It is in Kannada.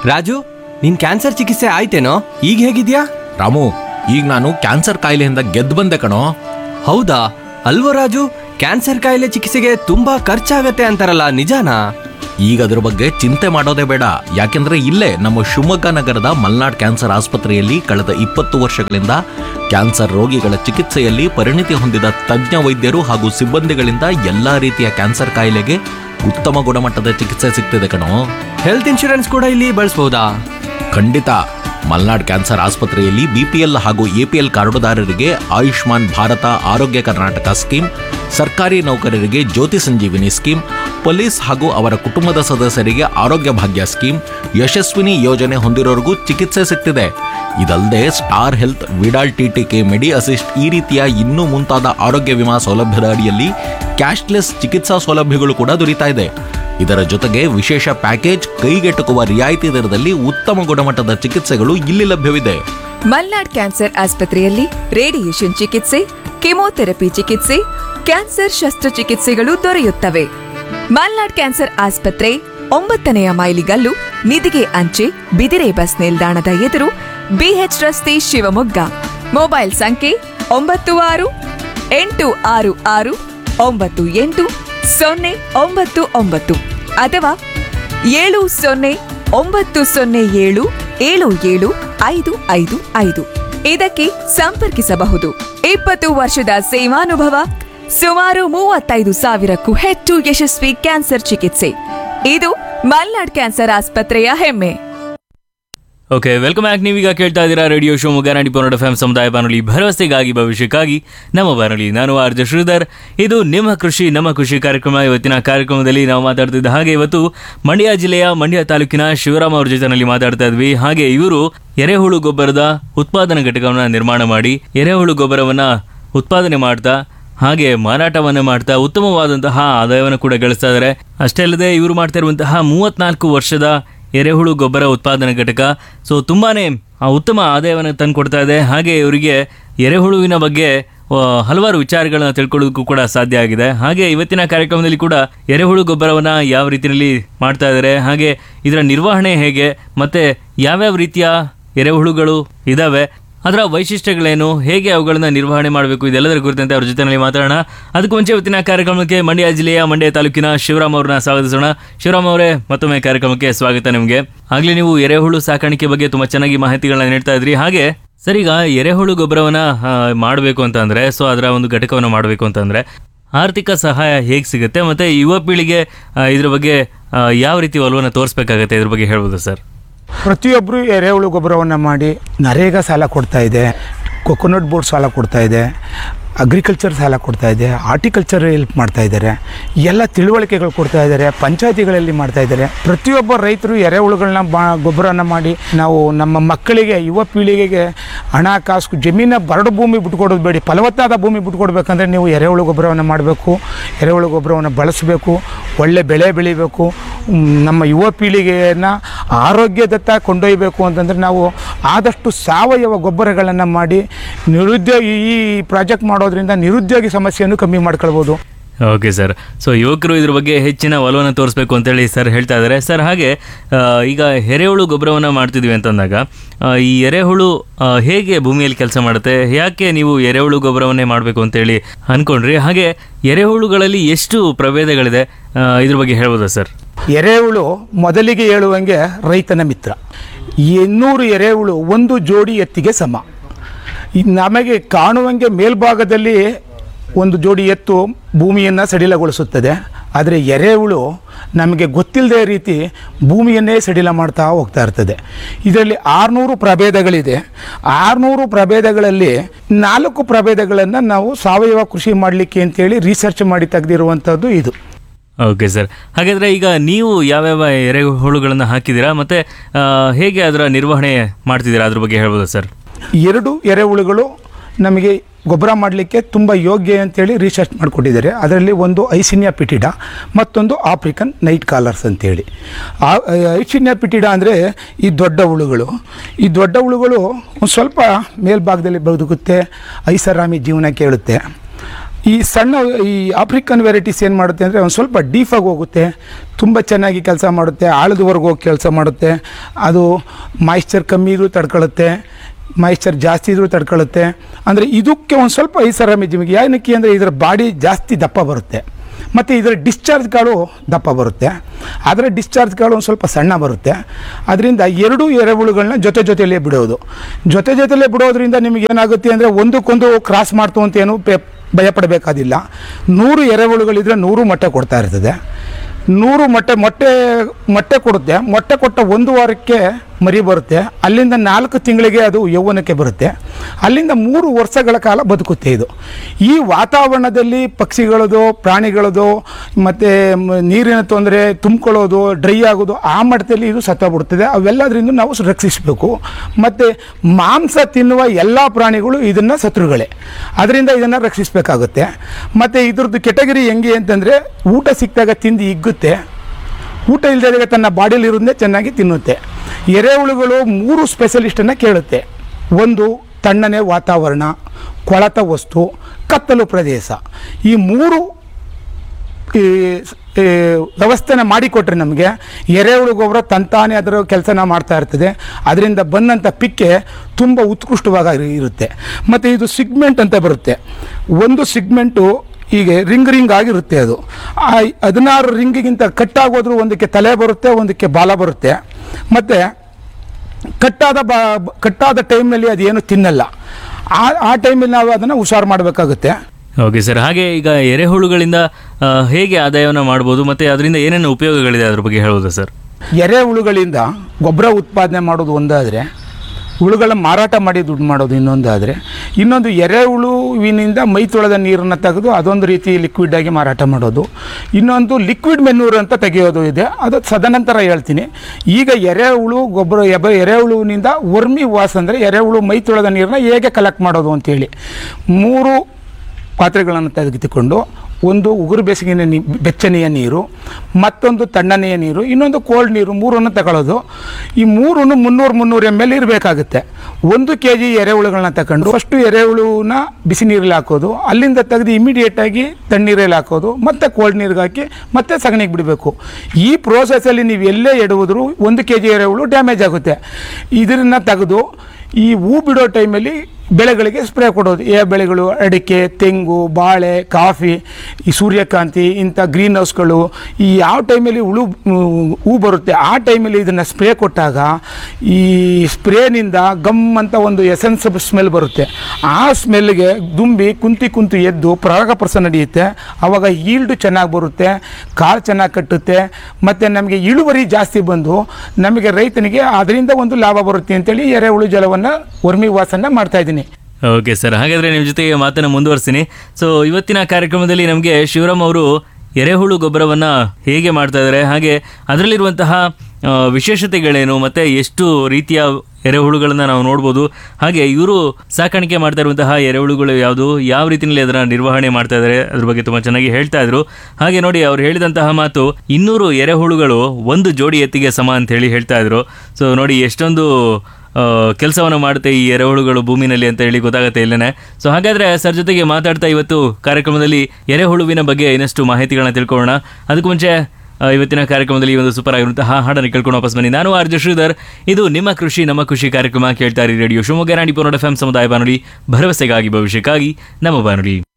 ರಾಜು ನಿನ್ ಕ್ಯಾನ್ಸರ್ ಚಿಕಿತ್ಸೆ ಆಯ್ತೇನೋ ಈಗ ಹೇಗಿದ್ಯಾ ರಾಮು ಈಗ ನಾನು ಕ್ಯಾನ್ಸರ್ ಕಾಯಿಲೆಯಿಂದ ಗೆದ್ದು ಬಂದೆ ಕಣೋ ಹೌದಾ ಅಲ್ವೋ ರಾಜು ಕ್ಯಾನ್ಸರ್ ಕಾಯಿಲೆ ಚಿಕಿತ್ಸೆಗೆ ತುಂಬಾ ಖರ್ಚಾಗತ್ತೆ ಅಂತಾರಲ್ಲ ನಿಜಾನಾ ಈಗ ಅದ್ರ ಬಗ್ಗೆ ಚಿಂತೆ ಮಾಡೋದೇ ಬೇಡ ಯಾಕೆಂದ್ರೆ ಇಲ್ಲೇ ನಮ್ಮ ಶಿವಮೊಗ್ಗ ನಗರದ ಮಲ್ನಾಡ್ ಕ್ಯಾನ್ಸರ್ ಆಸ್ಪತ್ರೆಯಲ್ಲಿ ಕಳೆದ ಇಪ್ಪತ್ತು ವರ್ಷಗಳಿಂದ ಕ್ಯಾನ್ಸರ್ ರೋಗಿಗಳ ಚಿಕಿತ್ಸೆಯಲ್ಲಿ ಪರಿಣಿತಿ ಹೊಂದಿದ ತಜ್ಞ ವೈದ್ಯರು ಹಾಗೂ ಸಿಬ್ಬಂದಿಗಳಿಂದ ಎಲ್ಲಾ ರೀತಿಯ ಕ್ಯಾನ್ಸರ್ ಕಾಯಿಲೆಗೆ ಉತ್ತಮ ಗುಣಮಟ್ಟದ ಚಿಕಿತ್ಸೆ ಸಿಗ್ತಿದೆ ಕಣೋ ಹೆಲ್ತ್ ಇನ್ಶೂರೆನ್ಸ್ ಕೂಡ ಇಲ್ಲಿ ಬಳಸ್ಬೋದಾ ಖಂಡಿತ ಮಲ್ನಾಡ್ ಕ್ಯಾನ್ಸರ್ ಆಸ್ಪತ್ರೆಯಲ್ಲಿ ಬಿಪಿಎಲ್ ಹಾಗೂ ಎಪಿಎಲ್ ಕಾರ್ಡುದಾರರಿಗೆ ಆಯುಷ್ಮಾನ್ ಭಾರತ ಆರೋಗ್ಯ ಕರ್ನಾಟಕ ಸ್ಕೀಮ್ ಸರ್ಕಾರಿ ನೌಕರರಿಗೆ ಜ್ಯೋತಿ ಸಂಜೀವಿನಿ ಸ್ಕೀಮ್ ಪೊಲೀಸ್ ಹಾಗೂ ಅವರ ಕುಟುಂಬದ ಸದಸ್ಯರಿಗೆ ಆರೋಗ್ಯ ಭಾಗ್ಯ ಸ್ಕೀಮ್ ಯಶಸ್ವಿನಿ ಯೋಜನೆ ಹೊಂದಿರೋರಿಗೂ ಚಿಕಿತ್ಸೆ ಸಿಗ್ತಿದೆ ಇದಲ್ಲದೆ star health Vidal TTK medi assist ಈ ರೀತಿಯ ಇನ್ನೂ ಮುಂತಾದ ಆರೋಗ್ಯ ವಿಮಾ ಸೌಲಭ್ಯದ ಅಡಿಯಲ್ಲಿ ಕ್ಯಾಶ್ಲೆಸ್ ಚಿಕಿತ್ಸಾ ಸೌಲಭ್ಯಗಳು ಕೂಡ ದೊರೀತಾ ಇದೆ ಇದರ ಜೊತೆಗೆ ವಿಶೇಷ ಪ್ಯಾಕೇಜ್ ಕೈಗೆಟುಕುವ ರಿಯಾಯಿತಿ ದರದಲ್ಲಿ ಉತ್ತಮ ಗುಣಮಟ್ಟದ ಚಿಕಿತ್ಸೆಗಳು ಇಲ್ಲಿ ಲಭ್ಯವಿದೆ ಮಲ್ನಾಡ್ ಕ್ಯಾನ್ಸರ್ ಆಸ್ಪತ್ರೆಯಲ್ಲಿ ರೇಡಿಯೇಷನ್ ಚಿಕಿತ್ಸೆ ಕೆಮೊಥೆರಪಿ ಚಿಕಿತ್ಸೆ ಕ್ಯಾನ್ಸರ್ ಶಸ್ತ್ರಚಿಕಿತ್ಸೆಗಳು ದೊರೆಯುತ್ತವೆ ಮಲ್ನಾಡ್ ಕ್ಯಾನ್ಸರ್ ಆಸ್ಪತ್ರೆ ಒಂಬತ್ತನೆಯ ಮೈಲಿಗಲ್ಲು ನಿಧಿಗೆ ಅಂಚೆ ಬಿದಿರೆ ಬಸ್ ನಿಲ್ದಾಣದ ಎದುರು ಬಿಎಚ್ ರಸ್ತೆ ಶಿವಮೊಗ್ಗ ಮೊಬೈಲ್ ಸಂಖ್ಯೆ ಒಂಬತ್ತು ಆರು ಎಂಟು ಆರು ಆರು ಒಂಬತ್ತು ಎಂಟು ಸೊನ್ನೆ ಒಂಬತ್ತು ಒಂಬತ್ತು ಅಥವಾ ಏಳು ಸೊನ್ನೆ ಒಂಬತ್ತು ಸೊನ್ನೆ ಏಳು ಏಳು ಏಳು ಐದು ಐದು ಐದು ಇದಕ್ಕೆ ಸಂಪರ್ಕಿಸಬಹುದು ಇಪ್ಪತ್ತು ವರ್ಷದ ಸೇವಾನುಭವ ಸುಮಾರು ಮೂವತ್ತೈದು ಸಾವಿರಕ್ಕೂ ಹೆಚ್ಚು ಯಶಸ್ವಿ ಕ್ಯಾನ್ಸರ್ ಚಿಕಿತ್ಸೆ ಇದು ಮಲ್ನಾಡ್ ಕ್ಯಾನ್ಸರ್ ಆಸ್ಪತ್ರೆಯ ಹೆಮ್ಮೆ ಓಕೆ ವೆಲ್ಕಮ್ ಬ್ಯಾಕ್ ನೀವೀಗ ಕೇಳ್ತಾ ಇದ್ದೀರಾ ರೇಡಿಯೋ ಶಿವಮೊಗ್ಗ ನಾಡಿ ಪನ್ನಡ ಎಫ್ ಸಮುದಾಯ ಬಾನುಲಿ ಭರವಸೆಗಾಗಿ ಭವಿಷ್ಯಕ್ಕಾಗಿ ನಮ್ಮ ಬಾನುಲಿ ನಾನು ಆರ್ಜ ಶ್ರೀಧರ್ ಇದು ನಿಮ್ಮ ಕೃಷಿ ನಮ್ಮ ಕೃಷಿ ಕಾರ್ಯಕ್ರಮ ಇವತ್ತಿನ ಕಾರ್ಯಕ್ರಮದಲ್ಲಿ ನಾವು ಮಾತಾಡ್ತಿದ್ದ ಹಾಗೆ ಇವತ್ತು ಮಂಡ್ಯ ಜಿಲ್ಲೆಯ ಮಂಡ್ಯ ತಾಲೂಕಿನ ಶಿವರಾಮ್ ಅವ್ರ ಜೊತೆನಲ್ಲಿ ಮಾತಾಡ್ತಾ ಇದ್ವಿ ಹಾಗೆ ಇವರು ಎರೆಹುಳು ಗೊಬ್ಬರದ ಉತ್ಪಾದನಾ ಘಟಕವನ್ನು ನಿರ್ಮಾಣ ಮಾಡಿ ಎರೆಹುಳು ಗೊಬ್ಬರವನ್ನ ಉತ್ಪಾದನೆ ಮಾಡ್ತಾ ಹಾಗೆ ಮಾರಾಟವನ್ನ ಮಾಡ್ತಾ ಉತ್ತಮವಾದಂತಹ ಆದಾಯವನ್ನು ಕೂಡ ಗಳಿಸ್ತಾ ಇದ್ದಾರೆ ಅಷ್ಟೇ ಅಲ್ಲದೆ ಇವರು ಮಾಡ್ತಾ ಇರುವಂತಹ ಮೂವತ್ನಾಲ್ಕು ವರ್ಷದ ಎರೆಹುಳು ಗೊಬ್ಬರ ಉತ್ಪಾದನಾ ಘಟಕ ಸೊ ತುಂಬಾನೇ ಆ, ಉತ್ತಮ ಆದಾಯವನ್ನು ತಂದುಕೊಡ್ತಾ ಇದೆ ಹಾಗೆ ಇವರಿಗೆ ಎರೆಹುಳುವಿನ ಬಗ್ಗೆ ಆ, ಹಲವಾರು ವಿಚಾರಗಳನ್ನ ತಿಳ್ಕೊಳ್ಳೋದಕ್ಕೂ ಕೂಡ ಸಾಧ್ಯ ಆಗಿದೆ ಹಾಗೆ ಇವತ್ತಿನ ಕಾರ್ಯಕ್ರಮದಲ್ಲಿ ಕೂಡ ಎರೆಹುಳು ಗೊಬ್ಬರವನ್ನ ಯಾವ ರೀತಿಯಲ್ಲಿ ಮಾಡ್ತಾ ಇದ್ದಾರೆ ಹಾಗೆ ಇದರ ನಿರ್ವಹಣೆ ಹೇಗೆ ಮತ್ತೆ ಯಾವ್ಯಾವ ರೀತಿಯ ಎರೆಹುಳುಗಳು ಇದಾವೆ ಅದರ ವೈಶಿಷ್ಟ್ಯಗಳೇನು ಹೇಗೆ ಅವುಗಳನ್ನ ನಿರ್ವಹಣೆ ಮಾಡಬೇಕು ಇದೆಲ್ಲದರ ಕುರಿತಂತೆ ಅವ್ರ ಜೊತೆನಲ್ಲಿ ಮಾತಾಡೋಣ ಅದಕ್ಕೂ ಮುಂಚೆ ಇವತ್ತಿನ ಕಾರ್ಯಕ್ರಮಕ್ಕೆ ಮಂಡ್ಯ ಜಿಲ್ಲೆಯ ಮಂಡ್ಯ ತಾಲೂಕಿನ ಶಿವರಾಮ್ ಅವ್ರನ್ನ ಸ್ವಾಗತಿಸೋಣ ಶಿವರಾಮ್ ಅವರೇ ಮತ್ತೊಮ್ಮೆ ಕಾರ್ಯಕ್ರಮಕ್ಕೆ ಸ್ವಾಗತ ನಿಮಗೆ ಆಗ್ಲೇ ನೀವು ಎರೆಹುಳು ಸಾಕಾಣಿಕೆ ಬಗ್ಗೆ ತುಂಬಾ ಚೆನ್ನಾಗಿ ಮಾಹಿತಿಗಳನ್ನ ನೀಡ್ತಾ ಇದ್ರಿ ಹಾಗೆ ಸರ್ ಈಗ ಎರೆಹುಳು ಗೊಬ್ಬರವನ್ನ ಮಾಡಬೇಕು ಅಂತ ಅಂದ್ರೆ ಸೊ ಅದರ ಒಂದು ಘಟಕವನ್ನು ಮಾಡಬೇಕು ಅಂತಂದ್ರೆ ಆರ್ಥಿಕ ಸಹಾಯ ಹೇಗೆ ಸಿಗುತ್ತೆ ಮತ್ತೆ ಯುವ ಪೀಳಿಗೆ ಆ, ಇದ್ರ ಬಗ್ಗೆ ಆ, ಯಾವ ರೀತಿ ಒಲವನ್ನು ತೋರಿಸ್ಬೇಕಾಗತ್ತೆ ಇದ್ರ ಬಗ್ಗೆ ಹೇಳ್ಬೋದು ಸರ್ ಪ್ರತಿಯೊಬ್ಬರು ಎರೆಹುಳು ಗೊಬ್ಬರವನ್ನು ಮಾಡಿ ನರೇಗಾ ಸಾಲ ಕೊಡ್ತಾ ಇದೆ ಕೊಕೊನಟ್ ಬೋರ್ಡ್ ಸಾಲ ಕೊಡ್ತಾ ಇದೆ ಅಗ್ರಿಕಲ್ಚರ್ ಸಾಲ ಕೊಡ್ತಾ ಇದೆ ಆರ್ಟಿಕಲ್ಚರ್ ಹೆಲ್ಪ್ ಮಾಡ್ತಾ ಇದ್ದಾರೆ ಎಲ್ಲ ತಿಳುವಳಿಕೆಗಳು ಕೊಡ್ತಾ ಇದ್ದಾರೆ ಪಂಚಾಯತಿಗಳಲ್ಲಿ ಮಾಡ್ತಾ ಇದ್ದಾರೆ ಪ್ರತಿಯೊಬ್ಬ ರೈತರು ಎರೆಹುಳುಗಳನ್ನ ಬಾ ಗೊಬ್ಬರವನ್ನು ಮಾಡಿ ನಾವು ನಮ್ಮ ಮಕ್ಕಳಿಗೆ ಯುವ ಪೀಳಿಗೆಗೆ ಹಣ ಕಾಸು ಜಮೀನ ಬರಡು ಭೂಮಿ ಬಿಟ್ಕೊಡೋದು ಬೇಡಿ ಫಲವತ್ತಾದ ಭೂಮಿ ಬಿಟ್ಕೊಡ್ಬೇಕಂದ್ರೆ ನೀವು ಎರೆಹುಳು ಗೊಬ್ಬರವನ್ನು ಮಾಡಬೇಕು ಎರೆಹುಳು ಗೊಬ್ಬರವನ್ನು ಬಳಸಬೇಕು ಒಳ್ಳೆ ಬೆಳೆ ಬೆಳಿಬೇಕು ಮ್, ನಮ್ಮ ಯುವ ಪೀಳಿಗೆಯನ್ನು ಆರೋಗ್ಯದತ್ತ ಕೊಂಡೊಯ್ಯಬೇಕು ಅಂತಂದರೆ ನಾವು ಆದಷ್ಟು ಸಾವಯವ ಗೊಬ್ಬರಗಳನ್ನು ಮಾಡಿ ನಿರುದ್ಯೋಗಿ ಈ ಪ್ರಾಜೆಕ್ಟ್ ಮಾಡೋದ್ರಿಂದ ನಿರುದ್ಯೋಗಿ ಸಮಸ್ಯೆಯನ್ನು ಕಮ್ಮಿ ಮಾಡ್ಕೊಳ್ಬೋದು ಓಕೆ ಸರ್ ಸೊ ಯುವಕರು ಇದ್ರ ಬಗ್ಗೆ ಹೆಚ್ಚಿನ ಒಲವನ್ನು ತೋರಿಸ್ಬೇಕು ಅಂತೇಳಿ ಸರ್ ಹೇಳ್ತಾ ಇದ್ದಾರೆ ಸರ್ ಹಾಗೆ ಆ, ಈಗ ಎರೆಹುಳು ಗೊಬ್ಬರವನ್ನು ಮಾಡ್ತಿದ್ವಿ ಅಂತಂದಾಗ ಆ, ಈ ಎರೆಹುಳು ಆ, ಹೇಗೆ ಭೂಮಿಯಲ್ಲಿ ಕೆಲಸ ಮಾಡುತ್ತೆ ಯಾಕೆ ನೀವು ಎರೆಹುಳು ಗೊಬ್ಬರವನ್ನೇ ಮಾಡಬೇಕು ಅಂತೇಳಿ ಅನ್ಕೊಂಡ್ರಿ ಹಾಗೆ ಎರೆಹುಳುಗಳಲ್ಲಿ ಎಷ್ಟು ಪ್ರಭೇದಗಳಿದೆ ಆ, ಇದ್ರ ಬಗ್ಗೆ ಹೇಳ್ಬೋದಾ ಸರ್ ಎರೆಹುಳು ಮೊದಲಿಗೆ ಹೇಳುವಂಗೆ ರೈತನ ಮಿತ್ರ ಇನ್ನೂರು ಎರೆಹುಳು ಒಂದು ಜೋಡಿ ಎತ್ತಿಗೆ ಸಮ ಈ ನಮಗೆ ಕಾಣುವಂಗೆ ಮೇಲ್ಭಾಗದಲ್ಲಿ ಒಂದು ಜೋಡಿ ಎತ್ತು ಭೂಮಿಯನ್ನು ಸಡಿಲಗೊಳಿಸುತ್ತದೆ ಆದರೆ ಎರೆಹುಳು ನಮಗೆ ಗೊತ್ತಿಲ್ಲದೆ ರೀತಿ ಭೂಮಿಯನ್ನೇ ಸಡಿಲ ಮಾಡ್ತಾ ಹೋಗ್ತಾ ಇರ್ತದೆ ಇದರಲ್ಲಿ ಆರುನೂರು ಪ್ರಭೇದಗಳಿದೆ ಆರುನೂರು ಪ್ರಭೇದಗಳಲ್ಲಿ ನಾಲ್ಕು ಪ್ರಭೇದಗಳನ್ನು ನಾವು ಸಾವಯವ ಕೃಷಿ ಮಾಡಲಿಕ್ಕೆ ಅಂತೇಳಿ ರಿಸರ್ಚ್ ಮಾಡಿ ತೆಗೆದಿರುವಂಥದ್ದು ಇದು ಓಕೆ ಸರ್ ಹಾಗಾದ್ರೆ ಈಗ ನೀವು ಯಾವ್ಯಾವ ಎರೆಹುಳುಗಳನ್ನು ಹಾಕಿದ್ದೀರಾ ಮತ್ತೆ ಆ, ಹೇಗೆ ಅದರ ನಿರ್ವಹಣೆ ಮಾಡ್ತಿದ್ದೀರಾ ಅದ್ರ ಬಗ್ಗೆ ಹೇಳ್ಬೋದಾ ಸರ್ ಎರಡು ಎರೆಹುಳುಗಳು ನಮಗೆ ಗೊಬ್ಬರ ಮಾಡಲಿಕ್ಕೆ ತುಂಬ ಯೋಗ್ಯ ಅಂತೇಳಿ ರಿಸರ್ಚ್ ಮಾಡಿಕೊಟ್ಟಿದ್ದಾರೆ ಅದರಲ್ಲಿ ಒಂದು ಐಸಿನಿಯಾ ಪಿಟಿಡ ಮತ್ತೊಂದು ಆಫ್ರಿಕನ್ ನೈಟ್ ಕಾಲರ್ಸ್ ಅಂತೇಳಿ ಆ ಐಸಿನಿಯಾ ಪಿಟಿಡ ಅಂದರೆ ಈ ದೊಡ್ಡ ಹುಳುಗಳು ಈ ದೊಡ್ಡ ಹುಳುಗಳು ಒಂದು ಸ್ವಲ್ಪ ಮೇಲ್ಭಾಗದಲ್ಲಿ ಬದುಕುತ್ತೆ ಐಷಾರಾಮಿ ಜೀವನ ಕೇಳುತ್ತೆ ಈ ಸಣ್ಣ ಈ ಆಫ್ರಿಕನ್ ವೆರೈಟೀಸ್ ಏನು ಮಾಡುತ್ತೆ ಅಂದರೆ ಒಂದು ಸ್ವಲ್ಪ ಡೀಫಾಗಿ ಹೋಗುತ್ತೆ ತುಂಬ ಚೆನ್ನಾಗಿ ಕೆಲಸ ಮಾಡುತ್ತೆ ಆಳದವರೆಗೆ ಹೋಗಿ ಕೆಲಸ ಮಾಡುತ್ತೆ ಅದು ಮಾಯಿಶ್ಚರ್ ಕಮ್ಮಿ ಇದ್ರೂ ತಡ್ಕೊಳ್ಳುತ್ತೆ ಮಾಯಿಶ್ಚರ್ ಜಾಸ್ತಿ ಇದ್ರೂ ತಡ್ಕೊಳ್ಳುತ್ತೆ ಅಂದರೆ ಇದಕ್ಕೆ ಒಂದು ಸ್ವಲ್ಪ ಐಸರಾಮಿಜಿಮಿಗೆ ಏನಕ್ಕೆ ಅಂದರೆ ಇದರ ಬಾಡಿ ಜಾಸ್ತಿ ದಪ್ಪ ಬರುತ್ತೆ ಮತ್ತು ಇದರ ಡಿಸ್ಚಾರ್ಜ್ಗಳು ದಪ್ಪ ಬರುತ್ತೆ ಅದರ ಡಿಸ್ಚಾರ್ಜ್ಗಳು ಒಂದು ಸ್ವಲ್ಪ ಸಣ್ಣ ಬರುತ್ತೆ ಅದರಿಂದ ಎರಡೂ ಎರೆಹುಳುಗಳನ್ನ ಜೊತೆ ಜೊತೆಯಲ್ಲೇ ಬಿಡೋದು ಜೊತೆ ಜೊತೆಯಲ್ಲೇ ಬಿಡೋದ್ರಿಂದ ನಿಮಗೆ ಏನಾಗುತ್ತೆ ಅಂದರೆ ಒಂದಕ್ಕೊಂದು ಕ್ರಾಸ್ ಮಾಡ್ತು ಅಂತ ಏನು ಪೇ ಭಯಪಡಬೇಕಾದಿಲ್ಲ ನೂರು ಎರೆಹುಳುಗಳಿದ್ರೆ ನೂರು ಮೊಟ್ಟೆ ಕೊಡ್ತಾ ಇರ್ತದೆ ನೂರು ಮೊಟ್ಟೆ ಮೊಟ್ಟೆ ಮೊಟ್ಟೆ ಕೊಡುತ್ತೆ ಮೊಟ್ಟೆ ಕೊಟ್ಟ ಒಂದು ವಾರಕ್ಕೆ ಮರಿ ಬರುತ್ತೆ ಅಲ್ಲಿಂದ ನಾಲ್ಕು ತಿಂಗಳಿಗೆ ಅದು ಯೌವನಕ್ಕೆ ಬರುತ್ತೆ ಅಲ್ಲಿಂದ ಮೂರು ವರ್ಷಗಳ ಕಾಲ ಬದುಕುತ್ತೆ ಇದು ಈ ವಾತಾವರಣದಲ್ಲಿ ಪಕ್ಷಿಗಳದು ಪ್ರಾಣಿಗಳದು ಮತ್ತು ನೀರಿನ ತೊಂದರೆ ತುಂಬಿಕೊಳ್ಳೋದು ಡ್ರೈ ಆಗೋದು ಆ ಮಟ್ಟದಲ್ಲಿ ಇದು ಸತ್ತೋಗ್ಬಿಡ್ತದೆ ಅವೆಲ್ಲದರಿಂದ ನಾವು ರಕ್ಷಿಸಬೇಕು ಮತ್ತು ಮಾಂಸ ತಿನ್ನುವ ಎಲ್ಲ ಪ್ರಾಣಿಗಳು ಇದನ್ನು ಶತ್ರುಗಳೇ ಅದರಿಂದ ಇದನ್ನು ರಕ್ಷಿಸಬೇಕಾಗುತ್ತೆ ಮತ್ತು ಇದ್ರದ್ದು ಕೆಟಗರಿ ಹೆಂಗೆ ಅಂತಂದರೆ ಊಟ ಸಿಕ್ಕಿದಾಗ ತಿಂದು ಹಿಗ್ಗುತ್ತೆ ಊಟ ಇಲ್ಲದಾಗ ತನ್ನ ಬಾಡಿಯಲ್ಲಿ ಇರೋದನ್ನೇ ಚೆನ್ನಾಗಿ ತಿನ್ನುತ್ತೆ ಎರೆಹುಳುಗಳು ಮೂರು ಸ್ಪೆಷಲಿಸ್ಟನ್ನು ಕೇಳುತ್ತೆ ಒಂದು ತಣ್ಣನೆ ವಾತಾವರಣ ಕೊಳತ ವಸ್ತು ಕತ್ತಲು ಪ್ರದೇಶ ಈ ಮೂರು ಈ ಸ್- ಈ ವ್ಯವಸ್ಥೆನ ಮಾಡಿಕೊಟ್ರೆ ನಮಗೆ ಎರೆಹುಳು ಗೊಬ್ಬರ ತಂತಾನೆ ಅದರ ಕೆಲಸನ ಮಾಡ್ತಾ ಇರ್ತದೆ ಅದರಿಂದ ಬಂದಂಥ ಪಿಕ್ಕೆ ತುಂಬ ಉತ್ಕೃಷ್ಟವಾಗಿ ಇರುತ್ತೆ ಮತ್ತು ಇದು ಸಿಗ್ಮೆಂಟ್ ಅಂತ ಬರುತ್ತೆ ಒಂದು ಸಿಗ್ಮೆಂಟು ಹೀಗೆ ರಿಂಗ್ ರಿಂಗ್ ಆಗಿರುತ್ತೆ ಅದು ಆ ಹದಿನಾರು ರಿಂಗಿಗಿಂತ ಕಟ್ಟಾಗೋದ್ರೂ ಒಂದಕ್ಕೆ ತಲೆ ಬರುತ್ತೆ ಒಂದಕ್ಕೆ ಬಾಲ ಬರುತ್ತೆ ಮತ್ತು ಕಟ್ಟಾದ ಬಾ ಕಟ್ಟಾದ ಟೈಮ್ನಲ್ಲಿ ಅದೇನು ತಿನ್ನಲ್ಲ ಆ ಆ ಟೈಮಲ್ಲಿ ನಾವು ಅದನ್ನು ಹುಷಾರು ಮಾಡಬೇಕಾಗುತ್ತೆ ಓಕೆ ಸರ್ ಹಾಗೆ ಈಗ ಎರೆಹುಳುಗಳಿಂದ ಆ, ಹೇಗೆ ಆದಾಯವನ್ನು ಮಾಡ್ಬೋದು ಮತ್ತು ಅದರಿಂದ ಏನೇನು ಉಪಯೋಗಗಳಿದೆ ಅದ್ರ ಬಗ್ಗೆ ಹೇಳ್ಬೋದಾ ಸರ್ ಎರೆಹುಳುಗಳಿಂದ ಗೊಬ್ಬರ ಉತ್ಪಾದನೆ ಮಾಡೋದು ಒಂದಾದರೆ ಹುಳುಗಳ ಮಾರಾಟ ಮಾಡಿ ದುಡ್ಡು ಮಾಡೋದು ಇನ್ನೊಂದಾದರೆ ಇನ್ನೊಂದು ಎರೆಹುಳುವಿನಿಂದ ಮೈ ತೊಳೆದ ನೀರನ್ನು ತೆಗೆದು ಅದೊಂದು ರೀತಿ ಲಿಕ್ವಿಡ್ ಆಗಿ ಮಾರಾಟ ಮಾಡೋದು ಇನ್ನೊಂದು ಲಿಕ್ವಿಡ್ ಮೆನ್ನೂರ್ ಅಂತ ತೆಗೆಯೋದು ಇದೆ ಅದು ಸದನಂತರ ಹೇಳ್ತೀನಿ ಈಗ ಎರೆಹುಳು ಗೊಬ್ಬರ ಎಬ ಎರೆಹುಳುವಿನಿಂದ ವರ್ಮಿ ವಾಸ್ ಅಂದರೆ ಎರೆಹುಳು ಮೈ ತೊಳೆದ ನೀರನ್ನ ಹೇಗೆ ಕಲೆಕ್ಟ್ ಮಾಡೋದು ಅಂತೇಳಿ ಮೂರು ಪಾತ್ರೆಗಳನ್ನು ತೆಗೆದುಕೊಂಡು ಒಂದು ಉಗುರು ಬೆಚ್ಚಗಿನ ನೀ ಬೆಚ್ಚನೆಯ ನೀರು ಮತ್ತೊಂದು ತಣ್ಣನೆಯ ನೀರು ಇನ್ನೊಂದು ಕೋಲ್ಡ್ ನೀರು ಮೂರನ್ನು ತಗೊಳ್ಳೋದು ಈ ಮೂರನ್ನು ಮುನ್ನೂರು ಮುನ್ನೂರು ಎಮ್ ಎಲ್ ಇರಬೇಕಾಗುತ್ತೆ ಒಂದು ಕೆ ಜಿ ಎರೆಹುಳುಗಳನ್ನ ತಗೊಂಡು ಫಸ್ಟು ಎರೆಹುಳುನ ಬಿಸಿ ನೀರಲ್ಲಿ ಹಾಕೋದು ಅಲ್ಲಿಂದ ತೆಗೆದು ಇಮಿಡಿಯೇಟಾಗಿ ತಣ್ಣೀರಲ್ಲಿ ಹಾಕೋದು ಮತ್ತೆ ಕೋಲ್ಡ್ ನೀರಿಗೆ ಹಾಕಿ ಮತ್ತೆ ಸಗಣಿಗೆ ಬಿಡಬೇಕು ಈ ಪ್ರೋಸೆಸ್ಸಲ್ಲಿ ನೀವು ಎಲ್ಲೇ ಎಡುವುದ್ರು ಒಂದು ಕೆ ಜಿ ಎರೆಹುಳು ಡ್ಯಾಮೇಜ್ ಆಗುತ್ತೆ ಇದನ್ನು ತೆಗೆದು ಈ ಹೂ ಬಿಡೋ ಟೈಮಲ್ಲಿ ಬೆಳೆಗಳಿಗೆ ಸ್ಪ್ರೇ ಕೊಡೋದು ಏ ಬೆಳೆಗಳು ಅಡಿಕೆ ತೆಂಗು ಬಾಳೆ ಕಾಫಿ ಈ ಸೂರ್ಯಕಾಂತಿ ಇಂಥ ಗ್ರೀನ್ ಹೌಸ್ಗಳು ಈ ಯಾವ ಟೈಮಲ್ಲಿ ಹುಳು ಮ್, ಹೂ ಬರುತ್ತೆ ಆ ಟೈಮಲ್ಲಿ ಇದನ್ನು ಸ್ಪ್ರೇ ಕೊಟ್ಟಾಗ ಈ ಸ್ಪ್ರೇನಿಂದ ಗಮ್ ಅಂತ ಒಂದು ಎಸೆನ್ಸ್ ಸ್ಮೆಲ್ ಬರುತ್ತೆ ಆ ಸ್ಮೆಲ್ಗೆ ದುಂಬಿ ಕುಂತಿ ಕುಂತು ಎದ್ದು ಪರಾಗಪ್ರಸ ನಡೆಯುತ್ತೆ ಆವಾಗ ಈಲ್ಡು ಚೆನ್ನಾಗಿ ಬರುತ್ತೆ ಕಾಳು ಚೆನ್ನಾಗಿ ಕಟ್ಟುತ್ತೆ ಮತ್ತು ನಮಗೆ ಇಳುವರಿ ಜಾಸ್ತಿ ಬಂದು ನಮಗೆ ರೈತನಿಗೆ ಅದರಿಂದ ಒಂದು ಲಾಭ ಬರುತ್ತೆ ಅಂತೇಳಿ ಎರೆಹುಳು ಜಲವನ್ನು ವರ್ಮಿ ವಾಸನ ಮಾಡ್ತಾ ಇದ್ದೀನಿ ಓಕೆ ಸರ್ ಹಾಗಾದರೆ ನಿಮ್ಮ ಜೊತೆಗೆ ಮಾತನ್ನು ಮುಂದುವರಿಸ್ತೀನಿ ಸೊ ಇವತ್ತಿನ ಕಾರ್ಯಕ್ರಮದಲ್ಲಿ ನಮಗೆ ಶಿವರಾಮ್ ಅವರು ಎರೆಹುಳು ಗೊಬ್ಬರವನ್ನು ಹೇಗೆ ಮಾಡ್ತಾ ಇದ್ದಾರೆ ಹಾಗೆ ಅದರಲ್ಲಿರುವಂತಹ ಆ, ವಿಶೇಷತೆಗಳೇನು ಮತ್ತು ಎಷ್ಟು ರೀತಿಯ ಎರೆಹುಳುಗಳನ್ನು ನಾವು ನೋಡ್ಬೋದು ಹಾಗೆ ಇವರು ಸಾಕಾಣಿಕೆ ಮಾಡ್ತಾ ಇರುವಂತಹ ಎರೆಹುಳುಗಳು ಯಾವುದು ಯಾವ ರೀತಿಯಲ್ಲಿ ಅದರ ನಿರ್ವಹಣೆ ಮಾಡ್ತಾ ಇದ್ದಾರೆ ಅದ್ರ ಬಗ್ಗೆ ತುಂಬ ಚೆನ್ನಾಗಿ ಹೇಳ್ತಾ ಇದ್ರು ಹಾಗೆ ನೋಡಿ ಅವ್ರು ಹೇಳಿದಂತಹ ಮಾತು ಇನ್ನೂರು ಎರೆಹುಳುಗಳು ಒಂದು ಜೋಡಿ ಎತ್ತಿಗೆ ಸಮ ಅಂತ ಹೇಳಿ ಹೇಳ್ತಾ ಇದ್ರು ಸೊ ನೋಡಿ ಎಷ್ಟೊಂದು ಕೆಲಸವನ್ನು ಮಾಡುತ್ತೆ ಈ ಎರೆಹುಳುಗಳು ಭೂಮಿನಲ್ಲಿ ಅಂತ ಹೇಳಿ ಗೊತ್ತಾಗುತ್ತೆ ಇಲ್ಲೇ ಸೊ ಹಾಗಾದ್ರೆ ಸರ್ ಜೊತೆಗೆ ಮಾತಾಡ್ತಾ ಇವತ್ತು ಕಾರ್ಯಕ್ರಮದಲ್ಲಿ ಎರೆಹುಳುವಿನ ಬಗ್ಗೆ ಇನ್ನಷ್ಟು ಮಾಹಿತಿಗಳನ್ನ ತಿಳ್ಕೊಳ್ಳೋಣ ಅದಕ್ಕೂ ಮುಂಚೆ ಆ, ಇವತ್ತಿನ ಕಾರ್ಯಕ್ರಮದಲ್ಲಿ ಈ ಒಂದು ಸೂಪರ್ ಆಗಿರುವಂತಹ ಹಾಡನ್ನು ಕೇಳ್ಕೊಂಡು ವಾಪಸ್ ಬನ್ನಿ ನಾನು ಆರ್ಜ ಶ್ರೀಧರ್ ಇದು ನಿಮ್ಮ ಕೃಷಿ ನಮ್ಮ ಖುಷಿ ಕಾರ್ಯಕ್ರಮ ಕೇಳ್ತಾ ಇರಿ ರೇಡಿಯೋ ಶಿವಮೊಗ್ಗ ನಾಡಿ ಪುನೋಡ ಎಫ್ ಸಮುದಾಯ ಬಾನುಲಿ ಭರವಸೆಗಾಗಿ ಭವಿಷ್ಯಕ್ಕಾಗಿ ನಮ್ಮ ಬಾನುಲಿ